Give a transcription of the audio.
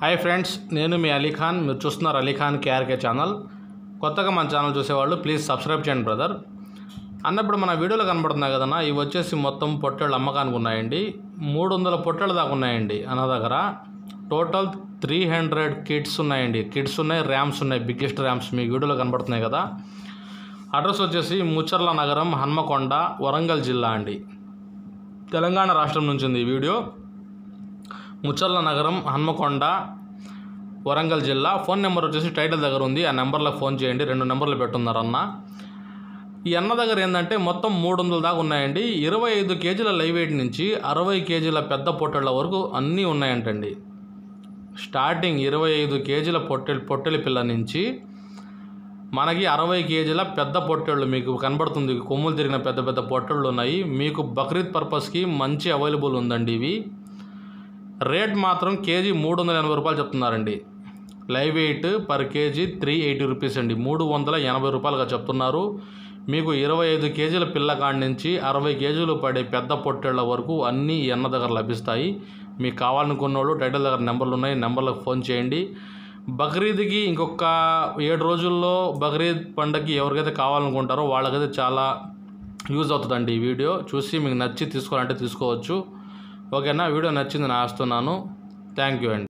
hi friends నేను మీ అలీఖాన్ మీరు చూస్తున్నారు అలీఖాన్ కేఆర్కే ఛానల్ కొత్తగా మన ఛానల్ చూసేవాళ్ళు ప్లీజ్ సబ్స్క్రైబ్ చేయండి బ్రదర్ అన్నప్పుడు మన వీడియోలో కనబడుతున్నాయి కదన్నా ఇవి వచ్చేసి మొత్తం పొట్టేళ్ళు అమ్మకానికి ఉన్నాయండి మూడు వందల పొట్టేళ్ళ దాకా ఉన్నాయండి అన్న దగ్గర టోటల్ త్రీ హండ్రెడ్ కిడ్స్ ఉన్నాయండి కిడ్స్ ఉన్నాయి ర్యామ్స్ ఉన్నాయి బిగ్గెస్ట్ ర్యామ్స్ మీ వీడియోలో కనబడుతున్నాయి కదా అడ్రస్ వచ్చేసి ముచ్చర్ల నగరం హన్మకొండ వరంగల్ జిల్లా అండి తెలంగాణ రాష్ట్రం నుంచి ఉంది ఈ వీడియో ముచ్చర్ల నగరం హన్మకొండ వరంగల్ జిల్లా ఫోన్ నెంబర్ వచ్చేసి టైటిల్ దగ్గర ఉంది ఆ నెంబర్లో ఫోన్ చేయండి రెండు నెంబర్లు పెట్టున్నారు అన్న ఈ అన్న దగ్గర ఏంటంటే మొత్తం మూడు వందల దాకా ఉన్నాయండి ఇరవై ఐదు కేజీల లైవ్ వెయిట్ నుంచి అరవై కేజీల పెద్ద పొట్టేళ్ళ వరకు అన్నీ ఉన్నాయంటండి స్టార్టింగ్ ఇరవై ఐదు కేజీల పొట్టె పొట్టెల పిల్ల నుంచి మనకి అరవై కేజీల పెద్ద పొట్టేళ్ళు మీకు కనబడుతుంది కొమ్ములు తిరిగిన పెద్ద పెద్ద పొట్టేళ్ళు ఉన్నాయి మీకు బక్రీద్ పర్పస్కి మంచి అవైలబుల్ ఉందండి ఇవి రేట్ మాత్రం కేజీ మూడు వందల ఎనభై రూపాయలు చెప్తున్నారండి live weight per KG three eighty rupees అండి మూడు వందల ఎనభై రూపాయలుగా చెప్తున్నారు మీకు ఇరవై ఐదు కేజీల పిల్ల కాడి నుంచి అరవై కేజీలు పడే పెద్ద పొట్టేళ్ల వరకు అన్నీ ఈ అన్న దగ్గర లభిస్తాయి మీకు కావాలనుకున్నోళ్ళు టైటిల్ దగ్గర నెంబర్లు ఉన్నాయి నెంబర్లకు ఫోన్ చేయండి బక్రీద్కి ఇంకొక ఏడు రోజుల్లో బక్రీద్ పండగకి ఎవరికైతే కావాలనుకుంటారో వాళ్ళకైతే చాలా యూజ్ అవుతుందండి ఈ వీడియో చూసి మీకు నచ్చి తీసుకోవాలంటే తీసుకోవచ్చు ఓకేనా వీడియో నచ్చింది నేను ఆస్తున్నాను థ్యాంక్ యూ అండి